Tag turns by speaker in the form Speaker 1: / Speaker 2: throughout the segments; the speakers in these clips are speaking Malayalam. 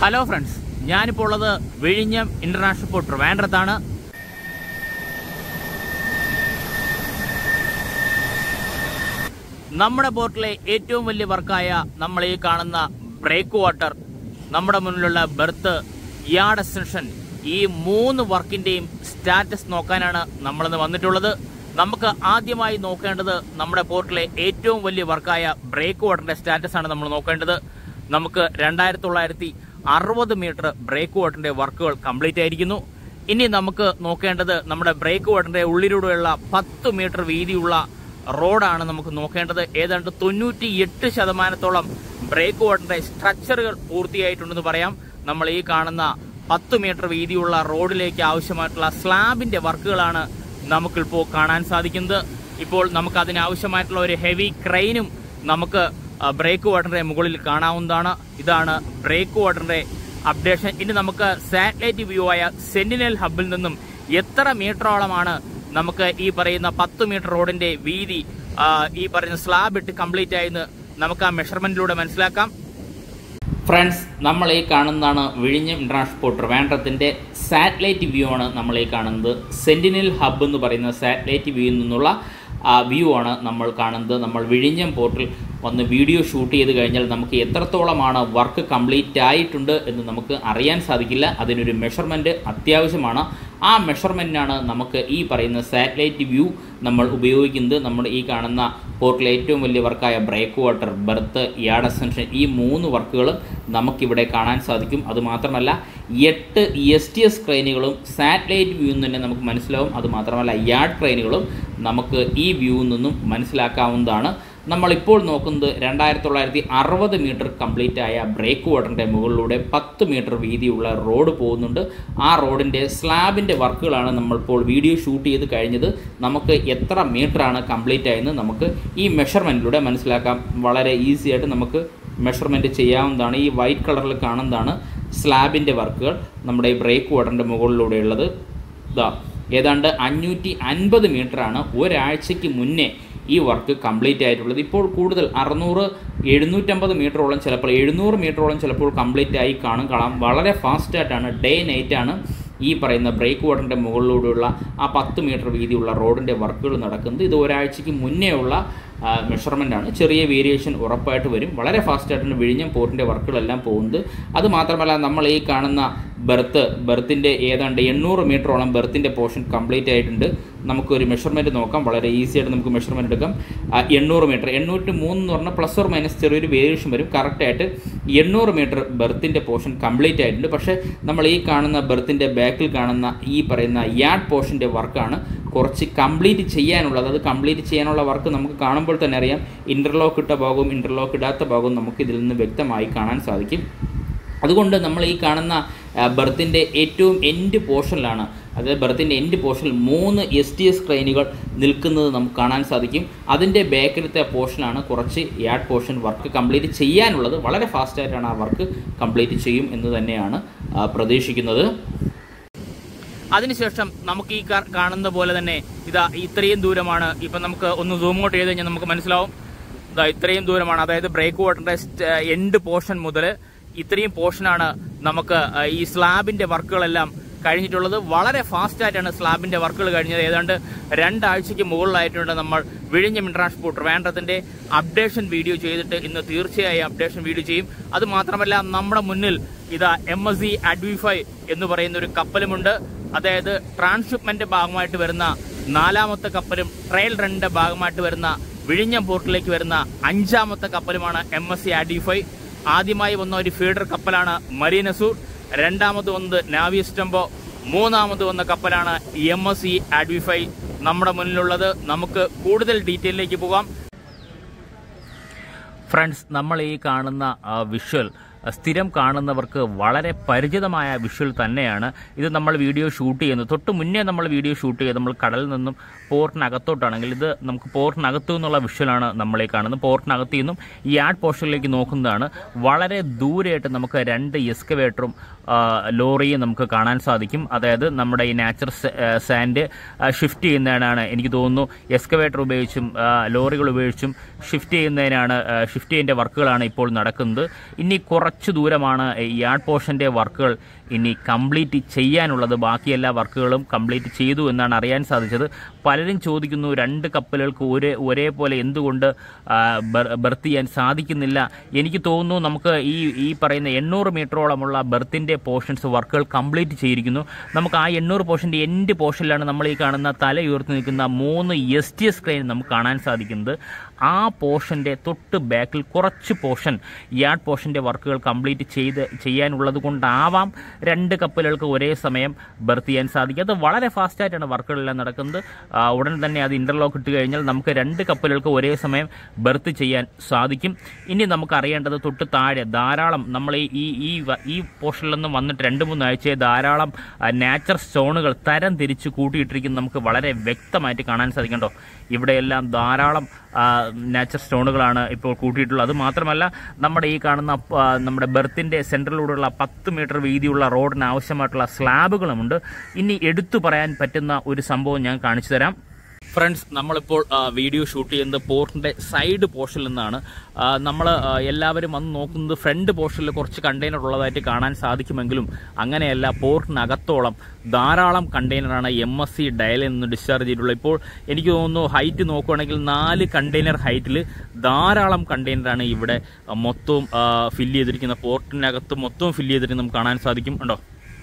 Speaker 1: ഹലോ ഫ്രണ്ട്സ് ഞാനിപ്പോൾ ഉള്ളത് വിഴിഞ്ഞം ഇന്റർനാഷണൽ പോർട്ട് ട്രിവാൻഡ്രത്താണ് നമ്മുടെ പോർട്ടിലെ ഏറ്റവും വലിയ വർക്കായ നമ്മൾ ഈ കാണുന്ന ബ്രേക്ക് വാട്ടർ നമ്മുടെ മുന്നിലുള്ള ബെർത്ത് യാർഡ് എക്സ്റ്റൻഷൻ ഈ മൂന്ന് വർക്കിന്റെയും സ്റ്റാറ്റസ് നോക്കാനാണ് നമ്മളിന്ന് വന്നിട്ടുള്ളത് നമുക്ക് ആദ്യമായി നോക്കേണ്ടത് നമ്മുടെ പോർട്ടിലെ ഏറ്റവും വലിയ വർക്കായ ബ്രേക്ക് വാട്ടറിന്റെ സ്റ്റാറ്റസ് ആണ് നമ്മൾ നോക്കേണ്ടത് നമുക്ക് രണ്ടായിരത്തി തൊള്ളായിരത്തി അറുപത് മീറ്റർ ബ്രേക്ക് വാട്ടറിന്റെ വർക്കുകൾ കംപ്ലീറ്റ് ആയിരിക്കുന്നു ഇനി നമുക്ക് നോക്കേണ്ടത് നമ്മുടെ ബ്രേക്ക് വാട്ടറിന്റെ ഉള്ളിലൂടെയുള്ള പത്ത് മീറ്റർ വീതിയുള്ള റോഡാണ് നമുക്ക് നോക്കേണ്ടത് ഏതാണ്ട് തൊണ്ണൂറ്റി എട്ട് ശതമാനത്തോളം ബ്രേക്ക് വാട്ടറിന്റെ സ്ട്രക്ചറുകൾ പൂർത്തിയായിട്ടുണ്ടെന്ന് പറയാം നമ്മൾ ഈ കാണുന്ന പത്ത് മീറ്റർ വീതിയുള്ള റോഡിലേക്ക് ആവശ്യമായിട്ടുള്ള സ്ലാബിന്റെ വർക്കുകളാണ് നമുക്കിപ്പോൾ കാണാൻ സാധിക്കുന്നത് ഇപ്പോൾ നമുക്ക് അതിനാവശ്യമായിട്ടുള്ള ഒരു ഹെവി ക്രെയിനും നമുക്ക് ആ, ബ്രേക്ക് വാട്ടറിന്റെ മുകളിൽ കാണാവുന്നതാണ് ഇതാണ് ബ്രേക്ക് വാട്ടറിന്റെ അപ്ഡേഷൻ ഇനി നമുക്ക് സാറ്റലൈറ്റ് വ്യൂ ആയ സെന്റിനൽ ഹബിൽ നിന്നും എത്ര മീറ്ററോളമാണ് നമുക്ക് ഈ പറയുന്ന പത്ത് മീറ്റർ റോഡിന്റെ വീതി ആ, ഈ പറയുന്ന സ്ലാബ് ഇട്ട് കംപ്ലീറ്റ് ആയെന്ന് നമുക്ക് ആ മെഷർമെന്റിലൂടെ മനസ്സിലാക്കാം ഫ്രണ്ട്സ് നമ്മൾ ഈ കാണുന്നതാണ് വിഴിഞ്ഞം ഇന്റർനാഷണൽ പോർട്ട് ട്രിവാൻഡ്രത്തിന്റെ സാറ്റലൈറ്റ് വ്യൂ ആണ് നമ്മൾ ഈ കാണുന്നത് സെന്റിനൽ ഹബ്ബ് എന്ന് പറയുന്ന സാറ്റലൈറ്റ് വ്യൂയിൽ നിന്നുള്ള വ്യൂ ആണ് നമ്മൾ കാണുന്നത് നമ്മൾ വിഴിഞ്ഞം പോർട്ടിൽ വന്ന് വീഡിയോ ഷൂട്ട് ചെയ്ത് കഴിഞ്ഞാൽ നമുക്ക് എത്രത്തോളമാണ് വർക്ക് കംപ്ലീറ്റ് ആയിട്ടുണ്ട് എന്ന് നമുക്ക് അറിയാൻ സാധിക്കില്ല അതിനൊരു മെഷർമെൻറ്റ് അത്യാവശ്യമാണ് ആ മെഷർമെൻറ്റിനാണ് നമുക്ക് ഈ പറയുന്ന സാറ്റലൈറ്റ് വ്യൂ നമ്മൾ ഉപയോഗിക്കുന്നത് നമ്മൾ ഈ കാണുന്ന പോർട്ടിലെ ഏറ്റവും വലിയ വർക്കായ break water berth yard extension ഈ മൂന്ന് വർക്കുകളും നമുക്കിവിടെ കാണാൻ സാധിക്കും അതുമാത്രമല്ല എട്ട് എസ് ടി എസ് ക്രെയിനുകളും സാറ്റലൈറ്റ് വ്യൂയിൽ നിന്ന് തന്നെ നമുക്ക് മനസ്സിലാവും അതുമാത്രമല്ല യാർഡ് ക്രെയിനുകളും നമുക്ക് ഈ വ്യൂവിൽ നിന്നും മനസ്സിലാക്കാവുന്നതാണ് നമ്മളിപ്പോൾ നോക്കുന്നത് രണ്ടായിരത്തി തൊള്ളായിരത്തി അറുപത് മീറ്റർ കംപ്ലീറ്റ് ആയ ബ്രേക്ക് വാട്ടറിൻ്റെ മുകളിലൂടെ പത്ത് മീറ്റർ വീതിയുള്ള റോഡ് പോകുന്നുണ്ട് ആ റോഡിൻ്റെ സ്ലാബിൻ്റെ വർക്കുകളാണ് നമ്മളിപ്പോൾ വീഡിയോ ഷൂട്ട് ചെയ്ത് കഴിഞ്ഞത് നമുക്ക് എത്ര മീറ്ററാണ് കംപ്ലീറ്റ് ആയെന്ന് നമുക്ക് ഈ മെഷർമെൻറ്റിലൂടെ മനസ്സിലാക്കാം വളരെ ഈസി ആയിട്ട് നമുക്ക് മെഷർമെൻറ്റ് ചെയ്യാവുന്നതാണ് ഈ വൈറ്റ് കളറിൽ കാണുന്നതാണ് സ്ലാബിൻ്റെ വർക്കുകൾ നമ്മുടെ ഈ ബ്രേക്ക് വാട്ടറിൻ്റെ മുകളിലൂടെയുള്ളത് ഇതാ ഏതാണ്ട് അഞ്ഞൂറ്റി അൻപത് മീറ്ററാണ് ഒരാഴ്ചയ്ക്ക് മുന്നേ ഈ വർക്ക് കംപ്ലീറ്റ് ആയിട്ടുള്ളത് ഇപ്പോൾ കൂടുതൽ അറുന്നൂറ് എഴുന്നൂറ്റമ്പത് മീറ്ററോളം ചിലപ്പോൾ എഴുന്നൂറ് മീറ്ററോളം ചിലപ്പോൾ കംപ്ലീറ്റ് ആയി കാണും കാണാം വളരെ ഫാസ്റ്റായിട്ടാണ് ഡേ നൈറ്റ് ആണ് ഈ പറയുന്ന ബ്രേക്ക് വാട്ടറിൻ്റെ മുകളിലൂടെയുള്ള ആ പത്ത് മീറ്റർ വീതിയുള്ള റോഡിൻ്റെ വർക്കുകൾ നടക്കുന്നത് ഇത് ഒരാഴ്ചയ്ക്ക് മുന്നേ ഉള്ള മെഷർമെൻ്റ് ആണ് ചെറിയ വേരിയേഷൻ ഉറപ്പായിട്ട് വരും വളരെ ഫാസ്റ്റായിട്ടാണ് വിഴിഞ്ഞം പോർട്ടിൻ്റെ വർക്കുകളെല്ലാം പോകുന്നത് അത് മാത്രമല്ല നമ്മൾ ഈ കാണുന്ന ബെർത്ത് ബെർത്തിൻ്റെ ഏതാണ്ട് എണ്ണൂറ് മീറ്ററോളം ബെർത്തിൻ്റെ പോർഷൻ കംപ്ലീറ്റ് ആയിട്ടുണ്ട് നമുക്കൊരു മെഷർമെൻറ്റ് നോക്കാം വളരെ ഈസി ആയിട്ട് നമുക്ക് മെഷർമെൻറ്റ് എടുക്കാം ആ, എണ്ണൂറ് മീറ്റർ എണ്ണൂറ്റി മൂന്ന് എന്ന് പറഞ്ഞാൽ പ്ലസ് ഓർ മൈനസ് ചെറിയൊരു വേരിയേഷൻ വരും കറക്റ്റായിട്ട് എണ്ണൂറ് മീറ്റർ ബെർത്തിൻ്റെ പോർഷൻ കംപ്ലീറ്റ് ആയിട്ടുണ്ട് പക്ഷേ നമ്മൾ ഈ കാണുന്ന ബെർത്തിൻ്റെ ബാക്കിൽ കാണുന്ന ഈ പറയുന്ന യാർഡ് പോർഷൻ്റെ വർക്കാണ് കുറച്ച് കംപ്ലീറ്റ് ചെയ്യാനുള്ളത് അത് കംപ്ലീറ്റ് ചെയ്യാനുള്ള വർക്ക് നമുക്ക് കാണുമ്പോൾ തന്നെ അറിയാം ഇൻ്റർലോക്ക് ഇട്ട ഭാഗവും ഇൻ്റർലോക്ക് ഇടാത്ത ഭാഗവും നമുക്ക് ഇതിൽ നിന്ന് വ്യക്തമായി കാണാൻ സാധിക്കും അതുകൊണ്ട് നമ്മൾ ഈ കാണുന്ന ബർത്തിൻ്റെ ഏറ്റവും എൻഡ് പോർഷനിലാണ് അതായത് ബർത്തിൻ്റെ എൻഡ് പോർഷനിൽ മൂന്ന് എസ് ടി എസ് ക്രെയിനുകൾ നിൽക്കുന്നത് നമുക്ക് കാണാൻ സാധിക്കും അതിൻ്റെ ബാക്കിലത്തെ പോർഷനാണ് കുറച്ച് യാർഡ് പോർഷൻ വർക്ക് കംപ്ലീറ്റ് ചെയ്യാനുള്ളത് വളരെ ഫാസ്റ്റായിട്ടാണ് ആ വർക്ക് കംപ്ലീറ്റ് ചെയ്യും എന്ന് തന്നെയാണ് ആ, പ്രതീക്ഷിക്കുന്നത് അതിനുശേഷം നമുക്ക് ഈ കാ- കാണുന്ന പോലെ തന്നെ ഇതാ ഇത്രയും ദൂരമാണ് ഇപ്പം നമുക്ക് ഒന്ന് സൂം ഔട്ട് ചെയ്ത് കഴിഞ്ഞാൽ നമുക്ക് മനസ്സിലാവും ഇതാ ഇത്രയും ദൂരമാണ് അതായത് ബ്രേക്ക് വാട്ടറിന്റെ എൻഡ് പോർഷൻ മുതൽ ഇത്രയും പോർഷനാണ് നമുക്ക് ആ, ഈ സ്ലാബിന്റെ വർക്കുകളെല്ലാം കഴിഞ്ഞിട്ടുള്ളത് വളരെ ഫാസ്റ്റ് ആയിട്ടാണ് സ്ലാബിന്റെ വർക്കുകൾ കഴിഞ്ഞത് ഏതാണ്ട് രണ്ടാഴ്ചയ്ക്ക് മുകളിലായിട്ടുണ്ട് നമ്മൾ വിഴിഞ്ഞം ഇന്റർനാഷണൽ പോർട്ട് ട്രിവാൻഡ്രത്തിന്റെ അപ്ഡേഷൻ വീഡിയോ ചെയ്തിട്ട് ഇന്ന് തീർച്ചയായും അപ്ഡേഷൻ വീഡിയോ ചെയ്യും അത് മാത്രമല്ല നമ്മുടെ മുന്നിൽ ഇതാ എം എസ് സി അഡ്വിഫൈ എന്ന് പറയുന്ന ഒരു കപ്പലുമുണ്ട് അതായത് ട്രാൻസ്ഷിപ്മെന്റ് ഭാഗമായിട്ട് വരുന്ന നാലാമത്തെ കപ്പലും ട്രയൽ റണ്ണിന്റെ ഭാഗമായിട്ട് വരുന്ന വിഴിഞ്ഞം പോർട്ടിലേക്ക് വരുന്ന അഞ്ചാമത്തെ കപ്പലുമാണ് എം എസ് സി ആഡിഫൈ ആദ്യമായി വന്ന ഒരു ഫീഡർ കപ്പലാണ് മരീനസൂർ രണ്ടാമത് വന്നത് നാവിസ്റ്റംബോ മൂന്നാമത് വന്ന കപ്പലാണ് എം എസ് സി ആഡ്വിഫൈ നമ്മുടെ മുന്നിലുള്ളത് നമുക്ക് കൂടുതൽ ഡീറ്റെയിലേക്ക് പോകാം ഫ്രണ്ട്സ് നമ്മൾ ഈ കാണുന്ന വിഷ്വൽ സ്ഥിരം കാണുന്നവർക്ക് വളരെ പരിചിതമായ വിഷ്വൽ തന്നെയാണ് ഇത് നമ്മൾ വീഡിയോ ഷൂട്ട് ചെയ്യുന്നത് തൊട്ട് മുന്നേ നമ്മൾ വീഡിയോ ഷൂട്ട് ചെയ്ത് നമ്മൾ കടലിൽ നിന്നും പോർട്ടിനകത്തോട്ടാണെങ്കിൽ ഇത് നമുക്ക് പോർട്ടിനകത്തു നിന്നുള്ള വിഷ്വലാണ് നമ്മൾ ഈ കാണുന്നത് പോർട്ടിനകത്തു നിന്നും ഈ ആഡ് പോർഷനിലേക്ക് നോക്കുന്നതാണ് വളരെ ദൂരെയായിട്ട് നമുക്ക് രണ്ട് എസ്കവേറ്ററും ലോറിയും നമുക്ക് കാണാൻ സാധിക്കും അതായത് നമ്മുടെ ഈ നാച്ചുറൽ സാൻഡ് ഷിഫ്റ്റ് ചെയ്യുന്നതിനാണ് എനിക്ക് തോന്നുന്നു എസ്കവേറ്റർ ഉപയോഗിച്ചും ആ, ലോറികൾ ഉപയോഗിച്ചും ഷിഫ്റ്റ് ചെയ്യുന്നതിനാണ് ഷിഫ്റ്റ് ചെയ്യുന്ന വർക്കുകളാണ് ഇപ്പോൾ നടക്കുന്നത് ഇനി കുറച്ച് കുറച്ച് ദൂരമാണ് ഈ യാർഡ് പോർഷൻ്റെ വർക്കുകൾ ഇനി കംപ്ലീറ്റ് ചെയ്യാനുള്ളത് ബാക്കി എല്ലാ വർക്കുകളും കംപ്ലീറ്റ് ചെയ്തു എന്നാണ് അറിയാൻ സാധിച്ചത് പലരും ചോദിക്കുന്നു രണ്ട് കപ്പലുകൾക്ക് ഒരേ ഒരേപോലെ എന്തുകൊണ്ട് ആ, ബർ- ബർത്ത് ചെയ്യാൻ സാധിക്കുന്നില്ല എനിക്ക് തോന്നുന്നു നമുക്ക് ഈ ഈ പറയുന്ന എണ്ണൂറ് മീറ്ററോളമുള്ള ബർത്തിൻ്റെ പോർഷൻസ് വർക്കുകൾ കംപ്ലീറ്റ് ചെയ്തിരിക്കുന്നു നമുക്ക് ആ എണ്ണൂറ് പോർഷൻ്റെ എൻഡ് പോർഷനിലാണ് നമ്മൾ ഈ കാണുന്ന തല ഉയർത്തി നിൽക്കുന്ന മൂന്ന് എസ് ടി എസ് ക്രെയിൻ നമുക്ക് കാണാൻ സാധിക്കുന്നത് ആ പോർഷൻ്റെ തൊട്ട് ബാക്കിൽ കുറച്ച് പോർഷൻ യാർഡ് പോർഷൻ്റെ വർക്കുകൾ കംപ്ലീറ്റ് ചെയ്ത് ചെയ്യാനുള്ളത് കൊണ്ടാവാം രണ്ട് കപ്പലുകൾക്ക് ഒരേ സമയം ബർത്ത് ചെയ്യാൻ സാധിക്കും അത് വളരെ ഫാസ്റ്റായിട്ടാണ് വർക്കുകളെല്ലാം നടക്കുന്നത് ആ, ഉടൻ തന്നെ അത് ഇൻ്റർലോക്ക് ഇട്ട് കഴിഞ്ഞാൽ നമുക്ക് രണ്ട് കപ്പലുകൾക്ക് ഒരേ സമയം ബർത്ത് ചെയ്യാൻ സാധിക്കും ഇനി നമുക്ക് അറിയേണ്ടത് തൊട്ട് താഴെ ധാരാളം നമ്മൾ ഈ ഈ ഈ വ- ഈ പോർഷനിൽ നിന്നും വന്നിട്ട് രണ്ട് മൂന്ന് ആഴ്ചയെ ധാരാളം നാച്ചർ സ്റ്റോണുകൾ തരം തിരിച്ച് കൂട്ടിയിട്ടിരിക്കുന്നത് നമുക്ക് വളരെ വ്യക്തമായിട്ട് കാണാൻ സാധിക്കണ്ടോ ഇവിടെയെല്ലാം ധാരാളം നാച്ചർ സ്റ്റോണുകളാണ് ഇപ്പോൾ കൂട്ടിയിട്ടുള്ളത് അത് മാത്രമല്ല നമ്മുടെ ഈ കാണുന്ന ആ, നമ്മുടെ ബെർത്തിൻ്റെ സെൻറ്ററിലൂടെയുള്ള പത്ത് മീറ്റർ വീതിയുള്ള റോഡിന് ആവശ്യമായിട്ടുള്ള സ്ലാബുകളുമുണ്ട് ഇനി എടുത്തു പറയാൻ പറ്റുന്ന ഒരു സംഭവം ഞാൻ കാണിച്ചു തരാം ഫ്രണ്ട്സ് നമ്മളിപ്പോൾ ആ, വീഡിയോ ഷൂട്ട് ചെയ്യുന്നത് പോർട്ടിന്റെ സൈഡ് പോർഷനിൽ നിന്നാണ് നമ്മൾ എല്ലാവരും വന്ന് നോക്കുന്നത് ഫ്രണ്ട് പോർഷനിൽ കുറച്ച് കണ്ടെയ്നർ ഉള്ളതായിട്ട് കാണാൻ സാധിക്കുമെങ്കിലും അങ്ങനെയല്ല പോർട്ടിനകത്തോളം ധാരാളം കണ്ടെയ്നറാണ് എം എസ് സി ഡയലിൽ നിന്ന് ഡിസ്ചാർജ് ചെയ്തിട്ടുള്ളത് ഇപ്പോൾ എനിക്ക് തോന്നുന്നു ഹൈറ്റ് നോക്കുകയാണെങ്കിൽ നാല് കണ്ടെയ്നർ ഹൈറ്റിൽ ധാരാളം കണ്ടെയ്നറാണ് ഇവിടെ ആ, മൊത്തവും ഫില്ല് ചെയ്തിരിക്കുന്ന പോർട്ടിനകത്ത് മൊത്തവും ഫില്ല് ചെയ്തിട്ട് നമുക്ക് കാണാൻ സാധിക്കും ഉണ്ടോ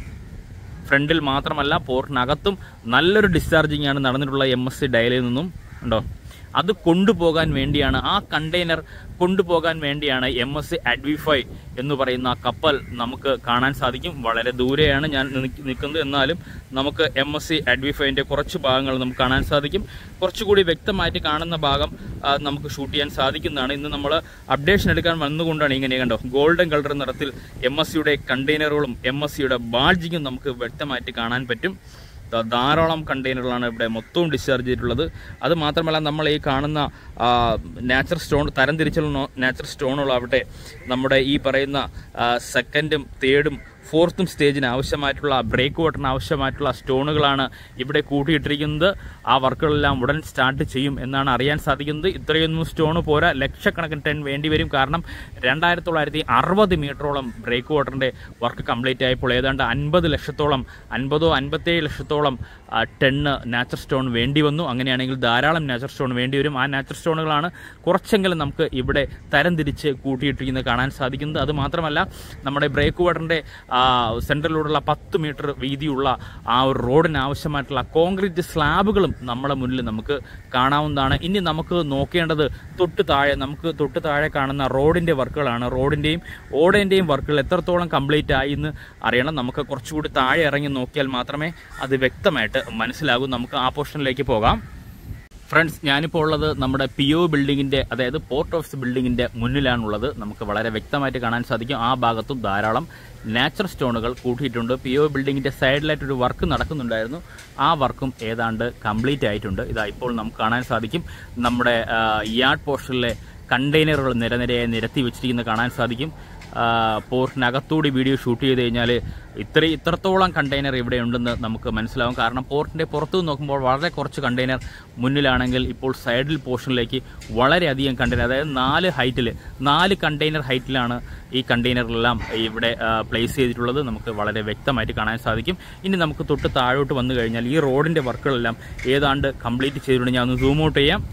Speaker 1: ഫ്രണ്ടിൽ മാത്രമല്ല പോർട്ടിനകത്തും നല്ലൊരു ഡിസ്ചാർജിങ് ആണ് നടന്നിട്ടുള്ള എം എസ് സി ഡയലിൽ നിന്നും ഉണ്ടോ അത് കൊണ്ടുപോകാൻ വേണ്ടിയാണ് ആ കണ്ടെയ്നർ കൊണ്ടുപോകാൻ വേണ്ടിയാണ് എം എസ് സി അഡ്വിഫൈ എന്ന് പറയുന്ന ആ കപ്പൽ നമുക്ക് കാണാൻ സാധിക്കും വളരെ ദൂരെയാണ് ഞാൻ നിക്ക് നിൽക്കുന്നത് എന്നാലും നമുക്ക് എം എസ് സി അഡ്വിഫൈൻ്റെ കുറച്ച് ഭാഗങ്ങൾ നമുക്ക് കാണാൻ സാധിക്കും കുറച്ചുകൂടി വ്യക്തമായിട്ട് കാണുന്ന ഭാഗം ആ, നമുക്ക് ഷൂട്ട് ചെയ്യാൻ സാധിക്കുന്നതാണ് ഇന്ന് നമ്മൾ അപ്ഡേഷൻ എടുക്കാൻ വന്നുകൊണ്ടാണ് ഇങ്ങനെ കണ്ടോ ഗോൾഡൻ കളർ നിറത്തിൽ എം എസ് സിയുടെ കണ്ടെയ്നറുകളും എം എസ് സിയുടെ ബാൾജിങ്ങും നമുക്ക് വ്യക്തമായിട്ട് കാണാൻ പറ്റും ധാ- ധാരാളം കണ്ടെയ്നറുകളാണ് ഇവിടെ മൊത്തവും ഡിസ്ചാർജ് ചെയ്തിട്ടുള്ളത് അത് മാത്രമല്ല നമ്മൾ ഈ കാണുന്ന നാച്ചർ സ്റ്റോൺ തരം തിരിച്ചുള്ള നാച്ചർ സ്റ്റോണുകളാവട്ടെ നമ്മുടെ ഈ പറയുന്ന സെക്കൻഡും തേർഡും ഫോർത്തും സ്റ്റേജിന് ആവശ്യമായിട്ടുള്ള ബ്രേക്ക് വാട്ടറിന് ആവശ്യമായിട്ടുള്ള സ്റ്റോണുകളാണ് ഇവിടെ കൂട്ടിയിട്ടിരിക്കുന്നത് ആ വർക്കുകളെല്ലാം ഉടൻ സ്റ്റാർട്ട് ചെയ്യും എന്നാണ് അറിയാൻ സാധിക്കുന്നത് ഇത്രയൊന്നും സ്റ്റോൺ പോരാ ലക്ഷക്കണക്കിന് ടൺ വേണ്ടി വരും കാരണം രണ്ടായിരത്തി തൊള്ളായിരത്തി അറുപത് മീറ്ററോളം ബ്രേക്ക് വാട്ടറിൻ്റെ വർക്ക് കംപ്ലീറ്റ് ആയപ്പോൾ ഏതാണ്ട് അൻപത് ലക്ഷത്തോളം അൻപതോ അൻപത്തേഴ് ലക്ഷത്തോളം ആ, ടണ്ണ് നാച്ചർ സ്റ്റോൺ വേണ്ടി വന്നു അങ്ങനെയാണെങ്കിൽ ധാരാളം നാച്ചർ സ്റ്റോൺ വേണ്ടി വരും ആ നാച്ചർ സ്റ്റോണുകളാണ് കുറച്ചെങ്കിലും നമുക്ക് ഇവിടെ തരം തിരിച്ച് കൂട്ടിയിട്ടിരിക്കുന്നത് കാണാൻ സാധിക്കുന്നത് അത് മാത്രമല്ല നമ്മുടെ ബ്രേക്ക് വാട്ടറിൻ്റെ സെൻറ്ററിലൂടെയുള്ള പത്ത് മീറ്റർ വീതിയുള്ള ആ ഒരു റോഡിന് ആവശ്യമായിട്ടുള്ള കോൺക്രീറ്റ് സ്ലാബുകളും നമ്മുടെ മുന്നിൽ നമുക്ക് കാണാവുന്നതാണ് ഇനി നമുക്ക് നോക്കേണ്ടത് തൊട്ട് താഴെ നമുക്ക് തൊട്ട് താഴെ കാണുന്ന റോഡിൻ്റെ വർക്കുകളാണ് റോഡിൻ്റെയും ഓടേൻ്റെയും വർക്കുകൾ എത്രത്തോളം കംപ്ലീറ്റ് ആയി എന്ന് അറിയണം നമുക്ക് കുറച്ചുകൂടി താഴെ ഇറങ്ങി നോക്കിയാൽ മാത്രമേ അത് വ്യക്തമായിട്ട് മനസ്സിലാകൂ നമുക്ക് ആ പോർഷനിലേക്ക് പോകാം ഫ്രണ്ട്സ് ഞാനിപ്പോൾ ഉള്ളത് നമ്മുടെ പി ഒ ബിൽഡിങ്ങിന്റെ അതായത് പോർട്ട് ഓഫീസ് ബിൽഡിങ്ങിന്റെ മുന്നിലാണുള്ളത് നമുക്ക് വളരെ വ്യക്തമായിട്ട് കാണാൻ സാധിക്കും ആ ഭാഗത്തും ധാരാളം നാച്ചർ സ്റ്റോണുകൾ കൂട്ടിയിട്ടുണ്ട് പി ഒ ബിൽഡിങ്ങിന്റെ സൈഡിലായിട്ടൊരു വർക്ക് നടക്കുന്നുണ്ടായിരുന്നു ആ വർക്കും ഏതാണ്ട് കംപ്ലീറ്റ് ആയിട്ടുണ്ട് ഇതാ ഇപ്പോൾ നമുക്ക് കാണാൻ സാധിക്കും നമ്മുടെ യാർഡ് പോർഷനിലെ കണ്ടെയ്നറുകൾ നിരനിരയായി നിരത്തി വെച്ചിരിക്കുന്നത് കാണാൻ സാധിക്കും ആ, പോർട്ടിനകത്തൂടി വീഡിയോ ഷൂട്ട് ചെയ്ത് കഴിഞ്ഞാൽ ഇത്ര ഇത്രത്തോളം കണ്ടെയ്നർ ഇവിടെ ഉണ്ടെന്ന് നമുക്ക് മനസ്സിലാവും കാരണം പോർട്ടിൻ്റെ പുറത്തു നിന്ന് നോക്കുമ്പോൾ വളരെ കുറച്ച് കണ്ടെയ്നർ മുന്നിലാണെങ്കിൽ ഇപ്പോൾ സൈഡിൽ പോർഷനിലേക്ക് വളരെയധികം കണ്ടെയ്നർ അതായത് നാല് ഹൈറ്റിൽ നാല് കണ്ടെയ്നർ ഹൈറ്റിലാണ് ഈ കണ്ടെയ്നറെല്ലാം ഇവിടെ പ്ലേസ് ചെയ്തിട്ടുള്ളത് നമുക്ക് വളരെ വ്യക്തമായിട്ട് കാണാൻ സാധിക്കും ഇനി നമുക്ക് തൊട്ട് താഴോട്ട് വന്നു കഴിഞ്ഞാൽ ഈ റോഡിൻ്റെ വർക്കുകളെല്ലാം ഏതാണ്ട് കംപ്ലീറ്റ് ചെയ്തിട്ടുണ്ട് ഞാൻ ഒന്ന് സൂം ഔട്ട് ചെയ്യാം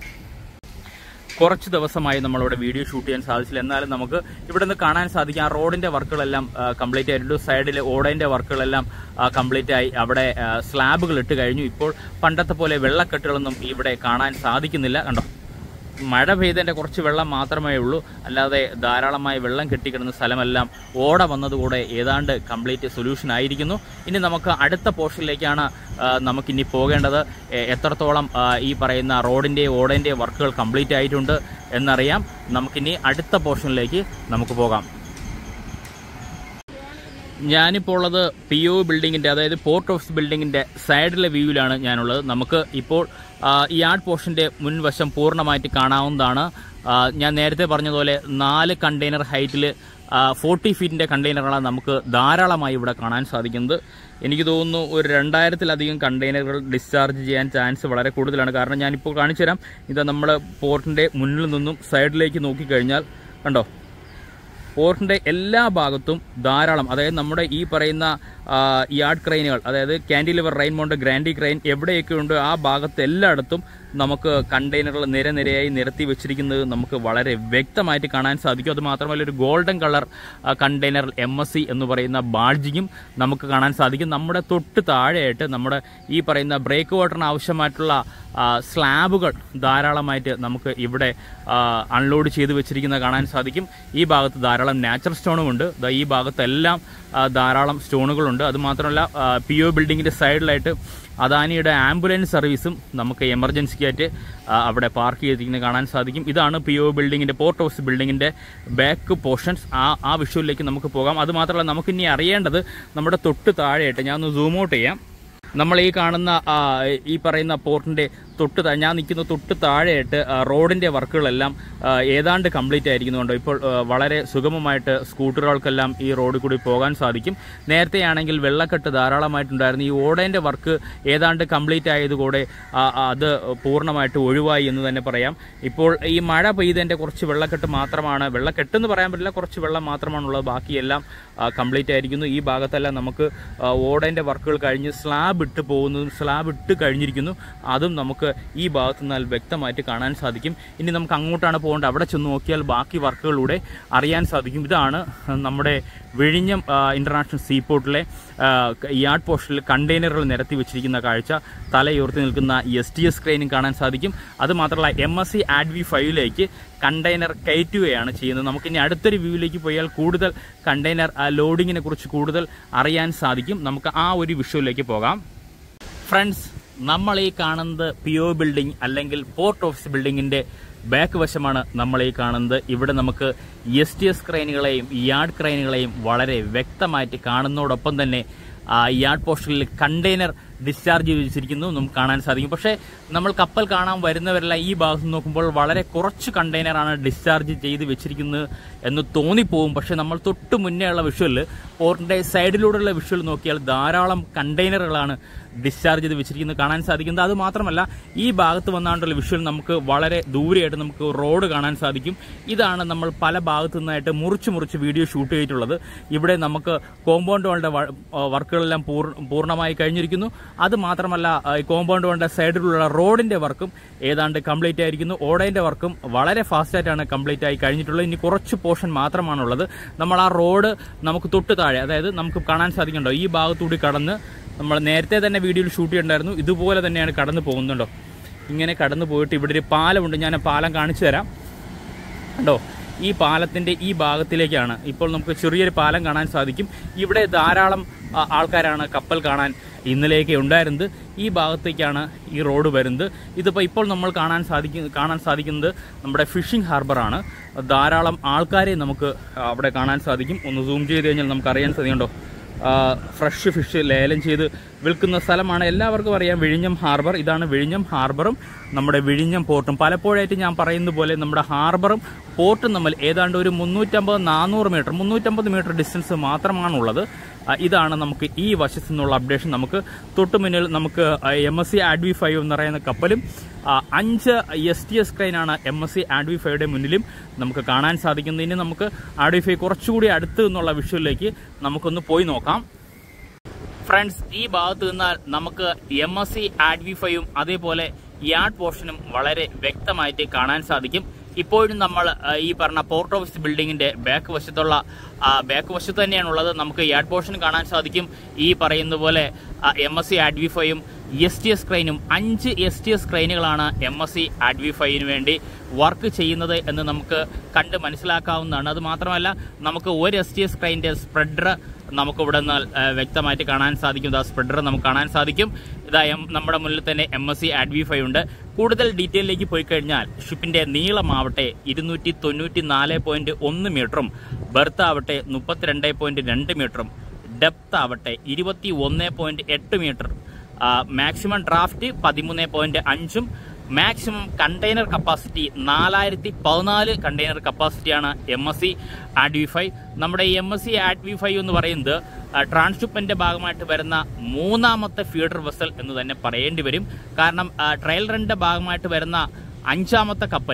Speaker 1: കുറച്ച് ദിവസമായി നമ്മളിവിടെ വീഡിയോ ഷൂട്ട് ചെയ്യാൻ സാധിച്ചില്ല എന്നാലും നമുക്ക് ഇവിടെ നിന്ന് കാണാൻ സാധിക്കും ആ റോഡിന്റെ വർക്കുകളെല്ലാം കംപ്ലീറ്റ് ആയിട്ടുണ്ട് സൈഡിൽ ഓടേന്റെ വർക്കുകളെല്ലാം കംപ്ലീറ്റ് ആയി അവിടെ ആ, സ്ലാബുകൾ ഇട്ട് കഴിഞ്ഞു ഇപ്പോൾ പണ്ടത്തെ പോലെ വെള്ളക്കെട്ടുകളൊന്നും ഇവിടെ കാണാൻ സാധിക്കുന്നില്ല കണ്ടോ മഴ പെയ്തതിന്റെ കുറച്ച് വെള്ളം മാത്രമേ ഉള്ളൂ അല്ലാതെ ധാരാളമായി വെള്ളം കെട്ടിക്കിടന്ന സ്ഥലമെല്ലാം ഓട വന്നതുകൂടെ ഏതാണ്ട് കംപ്ലീറ്റ് സൊല്യൂഷൻ ആയിരിക്കുന്നു ഇനി നമുക്ക് അടുത്ത പോർഷനിലേക്കാണ് ആ, നമുക്കിനി പോകേണ്ടത് എ- എത്രത്തോളം ആ, ഈ പറയുന്ന റോഡിൻ്റെ ഓടേൻ്റെ വർക്കുകൾ കംപ്ലീറ്റ് ആയിട്ടുണ്ട് എന്നറിയാം നമുക്കിനി അടുത്ത പോർഷനിലേക്ക് നമുക്ക് പോകാം ഞാനിപ്പോൾ ഉള്ളത് പി ഒ ബിൽഡിങ്ങിന്റെ അതായത് പോർട്ട് ഓഫീസ് ബിൽഡിങ്ങിന്റെ സൈഡിലെ വ്യൂവിലാണ് ഞാനുള്ളത് നമുക്ക് ഇപ്പോൾ ആ, ഈ ആർട്ട് പോർഷന്റെ മുൻവശം പൂർണ്ണമായിട്ട് കാണാവുന്നതാണ് ആ, ഞാൻ നേരത്തെ പറഞ്ഞതുപോലെ നാല് കണ്ടെയ്നർ ഹൈറ്റിൽ ഫോർട്ടി ഫീറ്റിന്റെ കണ്ടെയ്നറുകളാണ് നമുക്ക് ധാരാളമായി ഇവിടെ കാണാൻ സാധിക്കുന്നത് എനിക്ക് തോന്നുന്നു ഒരു രണ്ടായിരത്തിലധികം കണ്ടെയ്നറുകൾ ഡിസ്ചാർജ് ചെയ്യാൻ ചാൻസ് വളരെ കൂടുതലാണ് കാരണം ഞാനിപ്പോൾ കാണിച്ചു തരാം ഇത് നമ്മുടെ പോർട്ടിന്റെ മുന്നിൽ നിന്നും സൈഡിലേക്ക് നോക്കിക്കഴിഞ്ഞാൽ കണ്ടോ
Speaker 2: പോർട്ടിന്റെ എല്ലാ ഭാഗത്തും ധാരാളം അതായത് നമ്മുടെ ഈ പറയുന്ന ആ, യാർഡ് ക്രെയിനുകൾ അതായത് കാൻഡിലിവർ റെയിൻമോണ്ട് ഗ്രാൻഡി ക്രെയിൻ എവിടെയൊക്കെ ഉണ്ട് ആ ഭാഗത്ത് എല്ലായിടത്തും നമുക്ക് കണ്ടെയ്നറുകൾ നിരനിരയായി നിരത്തി വെച്ചിരിക്കുന്നത് നമുക്ക് വളരെ വ്യക്തമായിട്ട് കാണാൻ സാധിക്കും അത് മാത്രമല്ല ഒരു golden colour container M S C എന്ന് പറയുന്ന ബാഡ്ജിങ്ങും നമുക്ക് കാണാൻ സാധിക്കും നമ്മുടെ തൊട്ട് താഴെയായിട്ട് നമ്മുടെ ഈ പറയുന്ന ബ്രേക്ക് വാട്ടറിന് ആവശ്യമായിട്ടുള്ള ആ, സ്ലാബുകൾ ധാരാളമായിട്ട് നമുക്ക് ഇവിടെ അൺലോഡ് ചെയ്ത് വെച്ചിരിക്കുന്നത് കാണാൻ സാധിക്കും ഈ ഭാഗത്ത് ധാരാളം നാച്ചുറൽ സ്റ്റോണും ഉണ്ട് ദാ ഈ ഭാഗത്തെല്ലാം ആ, ധാരാളം സ്റ്റോണുകളുണ്ട് അത് മാത്രമല്ല പി ഒ ബിൽഡിങ്ങിന്റെ സൈഡിലായിട്ട് അദാനിയുടെ ആംബുലൻസ് സർവീസും നമുക്ക് എമർജൻസിക്കായിട്ട് ആ, അവിടെ പാർക്ക് ചെയ്തിരിക്കുന്നത് കാണാൻ സാധിക്കും ഇതാണ് പി ഒ ബിൽഡിങ്ങിന്റെ പോർട്ട് ഹൗസ് ബിൽഡിങ്ങിന്റെ ബാക്ക് പോർഷൻസ് ആ ആ വിഷ്വലിലേക്ക് നമുക്ക് പോകാം അത് മാത്രമല്ല നമുക്കിനി അറിയേണ്ടത് നമ്മുടെ തൊട്ട് താഴെയായിട്ട് ഞാൻ ഒന്ന് സൂം ഔട്ട് ചെയ്യാം നമ്മൾ ഈ കാണുന്ന ആ, ഈ പറയുന്ന പോർട്ടിന്റെ തൊട്ട് താ- ഞാൻ നിൽക്കുന്ന തൊട്ട് താഴെയായിട്ട് ആ, റോഡിന്റെ വർക്കുകളെല്ലാം ആ, ഏതാണ്ട് കംപ്ലീറ്റ് ആയിരിക്കുന്നുണ്ട് ഇപ്പോൾ ആ, വളരെ സുഗമമായിട്ട് സ്കൂട്ടറുകൾക്കെല്ലാം ഈ റോഡിൽ കൂടി പോകാൻ സാധിക്കും നേരത്തെ ആണെങ്കിൽ വെള്ളക്കെട്ട് ധാരാളമായിട്ടുണ്ടായിരുന്നു ഈ ഓടേന്റെ വർക്ക് ഏതാണ്ട് കംപ്ലീറ്റ് ആയതുകൂടെ ആ, ആ, അത് പൂർണ്ണമായിട്ട് ഒഴിവായി എന്ന് തന്നെ പറയാം ഇപ്പോൾ ഈ മഴ പെയ്തതിന്റെ കുറച്ച് വെള്ളക്കെട്ട് മാത്രമാണ് വെള്ളക്കെട്ടെന്ന് പറയാൻ പറ്റില്ല കുറച്ച് വെള്ളം മാത്രമാണുള്ളത് ബാക്കിയെല്ലാം കംപ്ലീറ്റ് ആയിരിക്കുന്നു ഈ ഭാഗത്തെല്ലാം നമുക്ക് ആ, ഓടേന്റെ വർക്കുകൾ കഴിഞ്ഞ് സ്ലാബ് ഇട്ട് പോകുന്നതും സ്ലാബ് ഇട്ട് കഴിഞ്ഞിരിക്കുന്നു അതും നമുക്ക് ഈ ഭാഗത്ത് നിന്നാൽ വ്യക്തമായിട്ട് കാണാൻ സാധിക്കും ഇനി നമുക്ക് അങ്ങോട്ടാണ് പോകേണ്ടത് അവിടെ ചെന്ന് നോക്കിയാൽ ബാക്കി വർക്കുകളിലൂടെ അറിയാൻ സാധിക്കും ഇതാണ് നമ്മുടെ വിഴിഞ്ഞം ആ, ഇന്റർനാഷണൽ സീപോർട്ടിലെ ആ, യാർഡ് പോസ്റ്റിൽ കണ്ടെയ്നറുകൾ നിരത്തി വെച്ചിരിക്കുന്ന കാഴ്ച തലയുയർത്തി നിൽക്കുന്ന എസ് ടി എസ് ക്രെയിനും കാണാൻ സാധിക്കും അത് മാത്രമല്ല M S C Adu V ഫൈവിലേക്ക് കണ്ടെയ്നർ കയറ്റുകയാണ് ചെയ്യുന്നത് നമുക്കിനി അടുത്തൊരു വ്യൂവിലേക്ക് പോയാൽ കൂടുതൽ കണ്ടെയ്നർ ലോഡിങ്ങിനെ കുറിച്ച് കൂടുതൽ അറിയാൻ സാധിക്കും നമുക്ക് ആ ഒരു വിഷ്വലിലേക്ക് പോകാം ഫ്രണ്ട്സ് നമ്മൾ ഈ കാണുന്നത് പി ഒ ബിൽഡിംഗ് അല്ലെങ്കിൽ പോർട്ട് ഓഫീസ് ബിൽഡിങ്ങിന്റെ ബാക്ക് വശമാണ് നമ്മൾ ഈ കാണുന്നത് ഇവിടെ നമുക്ക് എസ് ടി എസ് ക്രെയിനുകളെയും യാർഡ് ക്രെയിനുകളെയും വളരെ വ്യക്തമായിട്ട് കാണുന്നതോടൊപ്പം തന്നെ ആ യാർഡ് പോസ്റ്റിൽ കണ്ടെയ്നർ ഡിസ്ചാർജ് ചെയ്ത് വെച്ചിരിക്കുന്നു നമുക്ക് കാണാൻ സാധിക്കും പക്ഷേ നമ്മൾ കപ്പൽ കാണാൻ വരുന്നവരെല്ലാം ഈ ഭാഗത്ത് നിന്ന് നോക്കുമ്പോൾ വളരെ കുറച്ച് കണ്ടെയ്നറാണ് ഡിസ്ചാർജ് ചെയ്ത് വെച്ചിരിക്കുന്നത് എന്ന് തോന്നിപ്പോവും പക്ഷേ നമ്മൾ തൊട്ട് മുന്നേ ഉള്ള വിഷ്വലിൽ പോർട്ടിന്റെ സൈഡിലൂടെയുള്ള വിഷ്വൽ നോക്കിയാൽ ധാരാളം കണ്ടെയ്നറുകളാണ് ഡിസ്ചാർജ് ചെയ്ത് വെച്ചിരിക്കുന്നത് കാണാൻ സാധിക്കുന്നത് അത് മാത്രമല്ല ഈ ഭാഗത്ത് വന്നാണ്ടുള്ള വിഷ്വൽ നമുക്ക് വളരെ ദൂരെയായിട്ട് നമുക്ക് റോഡ് കാണാൻ സാധിക്കും ഇതാണ് നമ്മൾ പല ഭാഗത്തു നിന്നായിട്ട് മുറിച്ച് മുറിച്ച് വീഡിയോ ഷൂട്ട് ചെയ്തിട്ടുള്ളത് ഇവിടെ നമുക്ക് കോമ്പൗണ്ട് വാളിന്റെ വ- വർക്കുകളെല്ലാം പൂർ- പൂർണ്ണമായി കഴിഞ്ഞിരിക്കുന്നു അത് മാത്രമല്ല ആ, ഈ കോമ്പൗണ്ട് വാളിന്റെ സൈഡിലുള്ള റോഡിന്റെ വർക്കും ഏതാണ്ട് കംപ്ലീറ്റ് ആയിരിക്കുന്നു ഓടേന്റെ വർക്കും വളരെ ഫാസ്റ്റ് ആയിട്ടാണ് കംപ്ലീറ്റ് ആയി കഴിഞ്ഞിട്ടുള്ളത് ഇനി കുറച്ച് പോർഷൻ മാത്രമാണുള്ളത് നമ്മൾ ആ റോഡ് നമുക്ക് തൊട്ട് താഴെ അതായത് നമുക്ക് കാണാൻ സാധിക്കുന്നുണ്ടോ ഈ ഭാഗത്തൂടി കടന്ന് നമ്മൾ നേരത്തെ തന്നെ വീഡിയോയിൽ ഷൂട്ട് ചെയ്തിട്ടുണ്ടായിരുന്നു ഇതുപോലെ തന്നെയാണ് കടന്നു പോകുന്നുണ്ടോ ഇങ്ങനെ കടന്നു പോയിട്ട് ഇവിടെ ഒരു പാലമുണ്ട് ഞാൻ ആ പാലം കാണിച്ചു തരാം കണ്ടോ ഈ പാലത്തിന്റെ ഈ ഭാഗത്തിലേക്കാണ് ഇപ്പോൾ നമുക്ക് ചെറിയൊരു പാലം കാണാൻ സാധിക്കും ഇവിടെ ധാരാളം ആ, ആൾക്കാരാണ് കപ്പൽ കാണാൻ ഇന്നലെയൊക്കെ ഉണ്ടായിരുന്നത് ഈ ഭാഗത്തേക്കാണ് ഈ റോഡ് വരുന്നത് ഇതിപ്പോൾ ഇപ്പോൾ നമ്മൾ കാണാൻ സാധിക്കുന്ന കാണാൻ സാധിക്കുന്നത് നമ്മുടെ ഫിഷിംഗ് ഹാർബറാണ് ധാരാളം ആൾക്കാരെ നമുക്ക് അവിടെ കാണാൻ സാധിക്കും ഒന്ന് സൂം ചെയ്ത് കഴിഞ്ഞാൽ നമുക്ക് അറിയാൻ സാധിക്കുന്നുണ്ടോ ഫ്രഷ് ഫിഷ് ലേലം ചെയ്ത് വിൽക്കുന്ന സ്ഥലമാണ് എല്ലാവർക്കും അറിയാം വിഴിഞ്ഞം ഹാർബർ ഇതാണ് വിഴിഞ്ഞം ഹാർബറും നമ്മുടെ വിഴിഞ്ഞം പോർട്ടും പലപ്പോഴായിട്ട് ഞാൻ പറയുന്ന പോലെ നമ്മുടെ ഹാർബറും പോർട്ടും തമ്മിൽ ഏതാണ്ട് ഒരു മുന്നൂറ്റമ്പത് നാനൂറ് മീറ്റർ മുന്നൂറ്റമ്പത് മീറ്റർ ഡിസ്റ്റൻസ് മാത്രമാണുള്ളത് ആ, ഇതാണ് നമുക്ക് ഈ വശത്തു നിന്നുള്ള അപ്ഡേഷൻ നമുക്ക് തൊട്ടു മുന്നിൽ നമുക്ക് M S C Adu V five എന്ന് പറയുന്ന കപ്പലും ആ, അഞ്ച് എസ് ടി എസ് ക്രൈനാണ് M S C Adu V ഫൈയുടെ മുന്നിലും നമുക്ക് കാണാൻ സാധിക്കുന്നത് ഇനി നമുക്ക് ആഡ് വി ഫൈ കുറച്ചുകൂടി അടുത്ത് നിന്നുള്ള വിഷ്വലിലേക്ക് നമുക്കൊന്ന് പോയി നോക്കാം ഫ്രണ്ട്സ് ഈ ഭാഗത്ത് നിന്നാൽ നമുക്ക് M S C Adu V ഫൈവും അതേപോലെ യാർഡ് പോർഷനും വളരെ വ്യക്തമായിട്ട് കാണാൻ സാധിക്കും ഇപ്പോഴും നമ്മൾ ആ, ഈ പറഞ്ഞ പോർട്ട് ഓഫീസ് ബിൽഡിങ്ങിന്റെ ബാക്ക് വശത്തുള്ള ബാക്ക് വശത്ത് തന്നെയാണുള്ളത് നമുക്ക് യാർഡ് പോർഷൻ കാണാൻ സാധിക്കും ഈ പറയുന്ന പോലെ M S C Adu V ഫൈയും എസ് ടി എസ് ക്രൈനും അഞ്ച് എസ് ടി എസ് ക്രൈനുകളാണ് M S C Adu V ഫൈവിന് വേണ്ടി വർക്ക് ചെയ്യുന്നത് എന്ന് നമുക്ക് കണ്ട് മനസ്സിലാക്കാവുന്നതാണ് അത് മാത്രമല്ല നമുക്ക് ഒരു എസ് ടി എസ് ക്രൈൻ്റെ സ്പ്രെഡർ നമുക്ക് ഇവിടെ നിന്ന് ആ, വ്യക്തമായിട്ട് കാണാൻ സാധിക്കും ഇതാ സ്പ്രെഡർ നമുക്ക് കാണാൻ സാധിക്കും ഇതാ എം നമ്മുടെ മുന്നിൽ തന്നെ M S C Adu V five ഉണ്ട് കൂടുതൽ ഡീറ്റെയിലേക്ക് പോയി കഴിഞ്ഞാൽ ഷിപ്പിന്റെ നീളമാവട്ടെ ഇരുന്നൂറ്റി തൊണ്ണൂറ്റി നാല് പോയിന്റ് ഒന്ന് മീറ്ററും ബർത്ത് ആവട്ടെ മുപ്പത്തിരണ്ട് പോയിന്റ് രണ്ട് മീറ്ററും ഡെപ്ത് ആവട്ടെ ഇരുപത്തി ഒന്ന് പോയിന്റ് എട്ട് മീറ്റർ മാക്സിമം ഡ്രാഫ്റ്റ് പതിമൂന്ന് പോയിന്റ് അഞ്ചും മാക്സിമം കണ്ടെയ്നർ കപ്പാസിറ്റി നാലായിരത്തി പതിനാല് കണ്ടെയ്നർ കപ്പാസിറ്റിയാണ് M S C Adu V five നമ്മുടെ M S C Adu V five എന്ന് പറയുന്നത് ട്രാൻസ്ഷിപ്പിന്റെ ഭാഗമായിട്ട് വരുന്ന മൂന്നാമത്തെ ഫീഡർ വെസൽ എന്ന് തന്നെ പറയേണ്ടി വരും കാരണം ട്രയൽ റണ്ണിന്റെ ഭാഗമായിട്ട് വരുന്ന അഞ്ചാമത്തെ കപ്പലും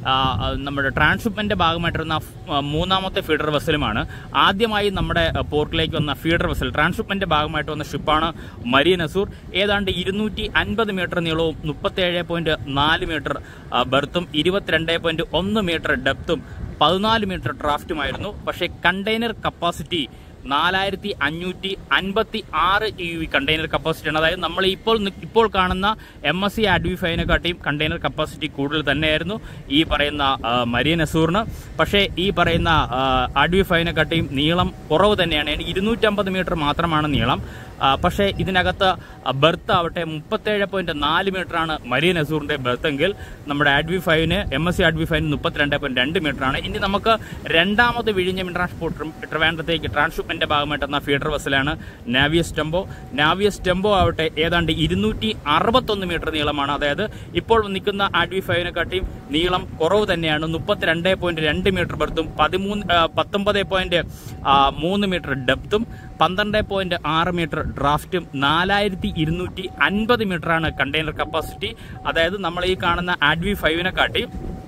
Speaker 1: ആ, ആ, നമ്മുടെ ട്രാൻസ്ഷിപ്മെന്റ് ഭാഗമായിട്ടിരുന്ന ആ, മൂന്നാമത്തെ ഫീഡർ വെസലുമാണ് ആദ്യമായി നമ്മുടെ ആ, പോർട്ടിലേക്ക് വന്ന ഫീഡർ വെസൽ ട്രാൻസ്ഷിപ്മെന്റ് ഭാഗമായിട്ട് വന്ന ഷിപ്പാണ് മരിയൻ അസൂർ ഏതാണ്ട് ഇരുന്നൂറ്റി അൻപത് മീറ്റർ നീളവും മുപ്പത്തേഴ് പോയിന്റ് നാല് മീറ്റർ ബെർത്തും ഇരുപത്തിരണ്ട് പോയിന്റ് ഒന്ന് മീറ്റർ ഡെപ്തും പതിനാല് മീറ്റർ ഡ്രാഫ്റ്റുമായിരുന്നു പക്ഷേ കണ്ടെയ്നർ കപ്പാസിറ്റി നാലായിരത്തി അഞ്ഞൂറ്റി അൻപത്തി ആറ് യു വി കണ്ടെയ്നർ കപ്പാസിറ്റിയാണ് അതായത് നമ്മൾ ഇപ്പോൾ നി- ഇപ്പോൾ കാണുന്ന എം എസ് സി അഡ്വിഫൈനെക്കാട്ടിയും കണ്ടെയ്നർ കപ്പാസിറ്റി കൂടുതൽ തന്നെയായിരുന്നു ഈ പറയുന്ന ആ, മരിയൻ അസൂറിന് പക്ഷേ ഈ പറയുന്ന അഡ്വിഫൈനെക്കാട്ടിയും നീളം കുറവ് തന്നെയാണ് ഇരുന്നൂറ്റമ്പത് മീറ്റർ മാത്രമാണ് നീളം ആ, പക്ഷേ ഇതിനകത്ത് ബെർത്ത് ആവട്ടെ മുപ്പത്തേഴ് പോയിന്റ് നാല് മീറ്ററാണ് മരിയൻ അസൂറിന്റെ ബെർത്ത് എങ്കിൽ നമ്മുടെ ആഡ്വി ഫൈവിന് എം എസ് സി ആഡ്വി ഫൈവിന് മുപ്പത്തിരണ്ട് പോയിന്റ് രണ്ട് മീറ്ററാണ് ഇനി നമുക്ക് രണ്ടാമത് വിഴിഞ്ഞം ട്രാൻസ്പോർട്ട് ട്രിവാൻഡ്രത്തേക്ക് ട്രാൻസ്ഷിപ്മെന്റ് ഭാഗമായിട്ട് എന്ന ഫീഡർ ബസ്സിലാണ് നാവിയസ് ടെമ്പോ നാവിയസ് ടെമ്പോ ആവട്ടെ ഏതാണ്ട് ഇരുന്നൂറ്റി അറുപത്തൊന്ന് മീറ്റർ നീളമാണ് അതായത് ഇപ്പോൾ നിൽക്കുന്ന ആഡ്വി ഫൈവിനെക്കാട്ടിയും നീളം കുറവ് തന്നെയാണ് മുപ്പത്തിരണ്ട് പോയിന്റ് രണ്ട് മീറ്റർ ബെർത്തും പതിമൂന്ന് ആ, പത്തൊമ്പത് പോയിന്റ് ആ, മൂന്ന് മീറ്റർ ഡെപ്തും പന്ത്രണ്ട് പോയിന്റ് ആറ് മീറ്റർ ഡ്രാഫ്റ്റും നാലായിരത്തി ഇരുന്നൂറ്റി അൻപത് മീറ്ററാണ് കണ്ടെയ്നർ കപ്പാസിറ്റി അതായത് നമ്മൾ ഈ കാണുന്ന ആഡ്വി ഫൈവിനെ കാട്ടി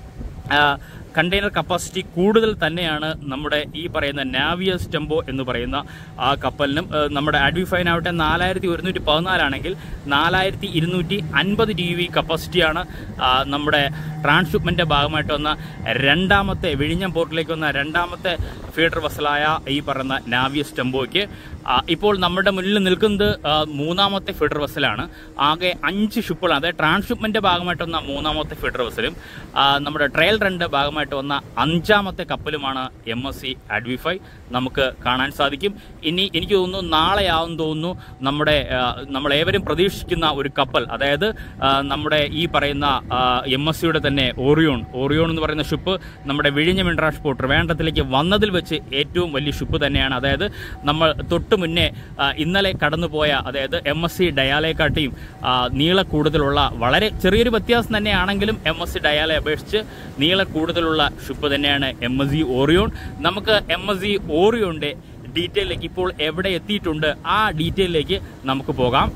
Speaker 1: കണ്ടെയ്നർ കപ്പാസിറ്റി കൂടുതൽ തന്നെയാണ് നമ്മുടെ ഈ പറയുന്ന നാവിയസ് ടെമ്പോ എന്ന് പറയുന്ന ആ കപ്പലിനും ആ, നമ്മുടെ അഡ്വിഫൈൻ ആവട്ടെ നാലായിരത്തി ഒരുന്നൂറ്റി പതിനാലാണെങ്കിൽ നാലായിരത്തി ഇരുന്നൂറ്റി അൻപത് ടി വി കപ്പാസിറ്റിയാണ് ആ, നമ്മുടെ ട്രാൻസ്ഷിപ്മെന്റ് ഭാഗമായിട്ട് വന്ന രണ്ടാമത്തെ വിഴിഞ്ഞം പോർട്ടിലേക്ക് വന്ന രണ്ടാമത്തെ ഫീഡർ വസലായ ഈ പറയുന്ന നാവിയസ് ടെമ്പോയ്ക്ക് ആ, ഇപ്പോൾ നമ്മുടെ മുന്നിൽ നിൽക്കുന്നത് ആ, മൂന്നാമത്തെ ഫീഡർ വസലാണ് ആകെ അഞ്ച് ഷിപ്പുകളാണ് അതായത് ട്രാൻസ്ഷിപ്മെന്റ് ഭാഗമായിട്ട് വന്ന മൂന്നാമത്തെ ഫീഡർ വസലും ആ, നമ്മുടെ ട്രയൽ റണ്ട് ഭാഗമായിട്ട് വന്ന അഞ്ചാമത്തെ കപ്പലുമാണ് എം എസ് സി അഡ്വിഫൈ നമുക്ക് കാണാൻ സാധിക്കും ഇനി എനിക്ക് തോന്നുന്നു നാളെയാവും തോന്നുന്നു നമ്മുടെ ആ, നമ്മളേവരും പ്രതീക്ഷിക്കുന്ന ഒരു കപ്പൽ അതായത് ആ, നമ്മുടെ ഈ പറയുന്ന എം എസ് സിയുടെ തന്നെ ഓറിയോൺ ഓറിയോൺ എന്ന് പറയുന്ന ഷിപ്പ് നമ്മുടെ വിഴിഞ്ഞം ട്രാൻസ്പോർട്ട് വേണ്ടത്തിലേക്ക് വന്നതിൽ വെച്ച് ഏറ്റവും വലിയ ഷിപ്പ് തന്നെയാണ് അതായത് നമ്മൾ തൊട്ട് മുന്നേ ആ, ഇന്നലെ കടന്നുപോയ അതായത് എം എസ് സി ഡയാലയെക്കാട്ടിയും ആ, നീള കൂടുതലുള്ള വളരെ ചെറിയൊരു വ്യത്യാസം തന്നെയാണെങ്കിലും എം എസ് സി ഡയാലെ അപേക്ഷിച്ച് നീള കൂടുതലുള്ള ഷിപ്പ് തന്നെയാണ് എം എസ് സി ഓറിയോൺ നമുക്ക് എം എസ് സി ഓറിയോണിന്റെ ഡീറ്റെയിലേക്ക് ഇപ്പോൾ എവിടെ എത്തിയിട്ടുണ്ട് ആ ഡീറ്റെയിലേക്ക് നമുക്ക് പോകാം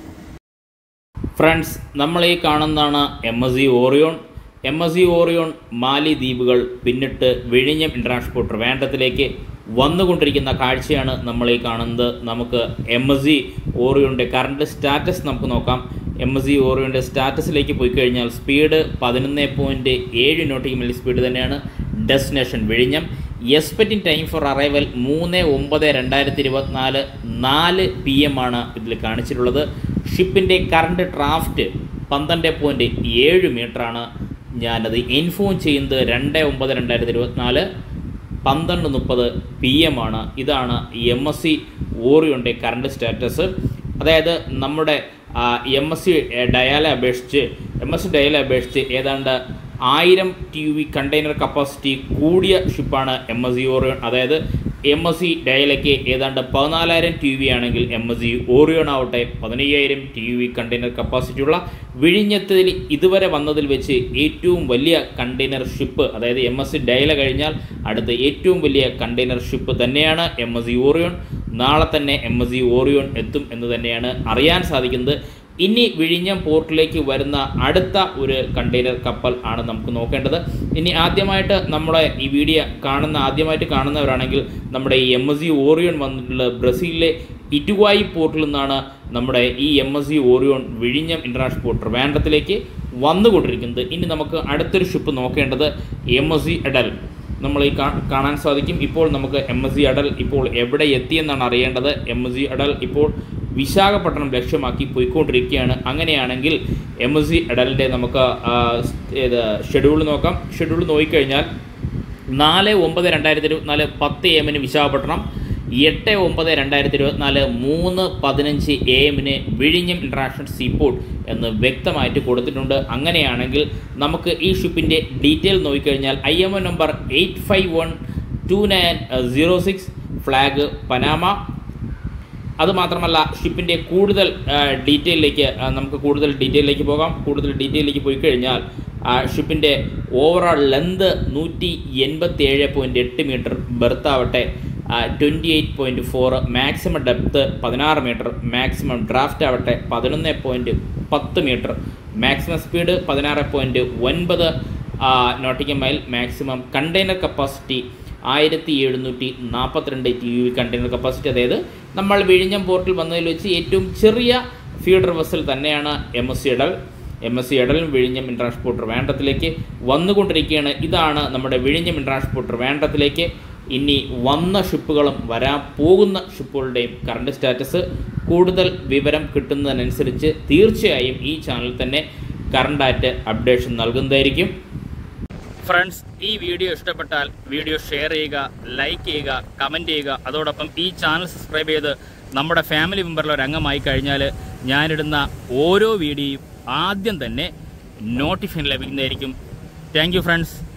Speaker 1: ഫ്രണ്ട്സ് നമ്മൾ ഈ കാണുന്നതാണ് M S C Orion M S C Orion മാലി ദ്വീപുകൾ പിന്നിട്ട് വിഴിഞ്ഞം ട്രാൻസ്പോർട്ട് വേണ്ടത്തിലേക്ക് വന്നുകൊണ്ടിരിക്കുന്ന കാഴ്ചയാണ് നമ്മൾ ഈ കാണുന്നത് നമുക്ക് എം എസ് സി ഓറിയോണിൻ്റെ കറണ്ട് സ്റ്റാറ്റസ് നമുക്ക് നോക്കാം എം എസ് സി ഓറിയോണിൻ്റെ സ്റ്റാറ്റസിലേക്ക് പോയി കഴിഞ്ഞാൽ സ്പീഡ് പതിനൊന്ന് പോയിൻറ്റ് ഏഴ് നോട്ടിക് മില്ലി സ്പീഡ് തന്നെയാണ് ഡെസ്റ്റിനേഷൻ വിഴിഞ്ഞം എക്സ്പെക്റ്റിംഗ് ടൈം ഫോർ അറൈവൽ മൂന്ന് ഒമ്പത് രണ്ടായിരത്തി ഇരുപത്തിനാല് നാല് പി എം ആണ് ഇതിൽ കാണിച്ചിട്ടുള്ളത് ഷിപ്പിൻ്റെ കറണ്ട് ഡ്രാഫ്റ്റ് പന്ത്രണ്ട് പോയിൻറ്റ് ഏഴ് മീറ്ററാണ് ഞാനത് ഇൻഫോം ചെയ്യുന്നത് രണ്ട് ഒമ്പത് രണ്ടായിരത്തി ഇരുപത്തിനാല് പന്ത്രണ്ട് മുപ്പത് പി എം ആണ് ഇതാണ് എം എസ് സി ഓറിയോൻ്റെ കറണ്ട് സ്റ്റാറ്റസ് അതായത് നമ്മുടെ എം എസ് സി ഡയാലെ അപേക്ഷിച്ച് എം എസ് സി ഡയാലെ അപേക്ഷിച്ച് ഏതാണ്ട് ആയിരം ടി വി കണ്ടെയ്നർ കപ്പാസിറ്റി കൂടിയ ഷിപ്പാണ് എം എസ് സി ഓറിയോൺ അതായത് എം എസ് സി ഡയലയ്ക്ക് ഏതാണ്ട് പതിനാലായിരം ടി വി ആണെങ്കിൽ എം എസ് സി ഓറിയോൺ ആവട്ടെ പതിനയ്യായിരം ടി വി കണ്ടെയ്നർ കപ്പാസിറ്റിയുള്ള വിഴിഞ്ഞത്തിൽ ഇതുവരെ വന്നതിൽ വെച്ച് ഏറ്റവും വലിയ കണ്ടെയ്നർ ഷിപ്പ് അതായത് എം എസ് സി ഡയല കഴിഞ്ഞാൽ അടുത്ത ഏറ്റവും വലിയ കണ്ടെയ്നർ ഷിപ്പ് തന്നെയാണ് എം എസ് സി ഓറിയോൺ നാളെ തന്നെ എം എസ് സി ഓറിയോൺ എത്തും എന്ന് തന്നെയാണ് അറിയാൻ സാധിക്കുന്നത് ഇനി വിഴിഞ്ഞം പോർട്ടിലേക്ക് വരുന്ന അടുത്ത ഒരു കണ്ടെയ്നർ കപ്പൽ ആണ് നമുക്ക് നോക്കേണ്ടത് ഇനി ആദ്യമായിട്ട് നമ്മളെ ഈ വീഡിയോ കാണുന്ന ആദ്യമായിട്ട് കാണുന്നവരാണെങ്കിൽ നമ്മുടെ ഈ എം എസ് സി ഓറിയോൺ വന്നിട്ടുള്ള ബ്രസീലിലെ ഇറ്റുവായി പോർട്ടിൽ നിന്നാണ് നമ്മുടെ ഈ എം എസ് സി ഓറിയോൺ വിഴിഞ്ഞം ഇൻ്റർനാഷണൽ പോർട്ട് വേണ്ടത്തിലേക്ക് വന്നുകൊണ്ടിരിക്കുന്നത് ഇനി നമുക്ക് അടുത്തൊരു ഷിപ്പ് നോക്കേണ്ടത് എം എസ് സി എഡൽ നമ്മൾ ഈ കാ- കാണാൻ സാധിക്കും ഇപ്പോൾ നമുക്ക് എം എസ് സി അടൽ ഇപ്പോൾ എവിടെ എത്തിയെന്നാണ് അറിയേണ്ടത് എം എസ് സി അടൽ ഇപ്പോൾ വിശാഖപട്ടണം ലക്ഷ്യമാക്കി പോയിക്കൊണ്ടിരിക്കുകയാണ് അങ്ങനെയാണെങ്കിൽ എം എസ് സി അടലിൻ്റെ നമുക്ക് ആ, ഏത് ഷെഡ്യൂൾ നോക്കാം ഷെഡ്യൂൾ നോക്കിക്കഴിഞ്ഞാൽ നാല് ഒമ്പത് രണ്ടായിരത്തി ഇരുപത്തിനാല് പത്ത് എമ്മിന് വിശാഖപട്ടണം എട്ട് ഒമ്പത് രണ്ടായിരത്തി ഇരുപത്തിനാല് മൂന്ന് പതിനഞ്ച് എ എമ്മിന് വിഴിഞ്ഞം ഇൻ്റർനാഷണൽ സീപോർട്ട് എന്ന് വ്യക്തമായിട്ട് കൊടുത്തിട്ടുണ്ട് അങ്ങനെയാണെങ്കിൽ നമുക്ക് ഈ ഷിപ്പിൻ്റെ ഡീറ്റെയിൽ നോക്കിക്കഴിഞ്ഞാൽ I M O number eight five one two nine zero six flag Panama അതുമാത്രമല്ല ഷിപ്പിൻ്റെ കൂടുതൽ ആ, ഡീറ്റെയിലേക്ക് ആ, നമുക്ക് കൂടുതൽ ഡീറ്റെയിലേക്ക് പോകാം കൂടുതൽ ഡീറ്റെയിലേക്ക് പോയി കഴിഞ്ഞാൽ ആ, ഷിപ്പിൻ്റെ ഓവറോൾ ലെന്ത് നൂറ്റി എൺപത്തി ഏഴ് പോയിൻറ്റ് എട്ട് മീറ്റർ ബെർത്ത് ആവട്ടെ twenty eight point four maximum depth പതിനാറ് മീറ്റർ മാക്സിമം ഡ്രാഫ്റ്റ് ആവട്ടെ പതിനൊന്ന് പോയിൻറ്റ് പത്ത് മീറ്റർ മാക്സിമം സ്പീഡ് പതിനാറ് പോയിൻറ്റ് ഒൻപത് nautical mile maximum container capacity ആയിരത്തി എഴുന്നൂറ്റി നാൽപ്പത്തിരണ്ട് T U V container capacity അതായത് നമ്മൾ വിഴിഞ്ഞം പോർട്ടിൽ വന്നതിൽ വെച്ച് ഏറ്റവും ചെറിയ ഫീഡർ വെസൽ തന്നെയാണ് M S C Edel M S C എഡലും വിഴിഞ്ഞം ഇൻട്രാൻസ്പോർട്ടർ വേണ്ടത്തിലേക്ക് വന്നുകൊണ്ടിരിക്കുകയാണ് ഇതാണ് നമ്മുടെ വിഴിഞ്ഞം ഇൻട്രാൻസ്പോർട്ടർ വേണ്ടത്തിലേക്ക് ഇനി വന്ന ഷിപ്പുകളും വരാൻ പോകുന്ന ഷിപ്പുകളുടെയും കറണ്ട് സ്റ്റാറ്റസ് കൂടുതൽ വിവരം കിട്ടുന്നതിനനുസരിച്ച് തീർച്ചയായും ഈ ചാനൽ തന്നെ കറണ്ടായിട്ട് അപ്ഡേഷൻ നൽകുന്നതായിരിക്കും
Speaker 2: ഫ്രണ്ട്സ് ഈ വീഡിയോ ഇഷ്ടപ്പെട്ടാൽ വീഡിയോ ഷെയർ ചെയ്യുക ലൈക്ക് ചെയ്യുക കമൻറ്റ് ചെയ്യുക അതോടൊപ്പം ഈ ചാനൽ സബ്സ്ക്രൈബ് ചെയ്ത് നമ്മുടെ ഫാമിലി മെമ്പറിൽ ഒരു അംഗമായി കഴിഞ്ഞാൽ ഞാനിടുന്ന ഓരോ വീഡിയോയും ആദ്യം തന്നെ നോട്ടിഫിക്കേഷൻ ലഭിക്കുന്നതായിരിക്കും താങ്ക് യു ഫ്രണ്ട്സ്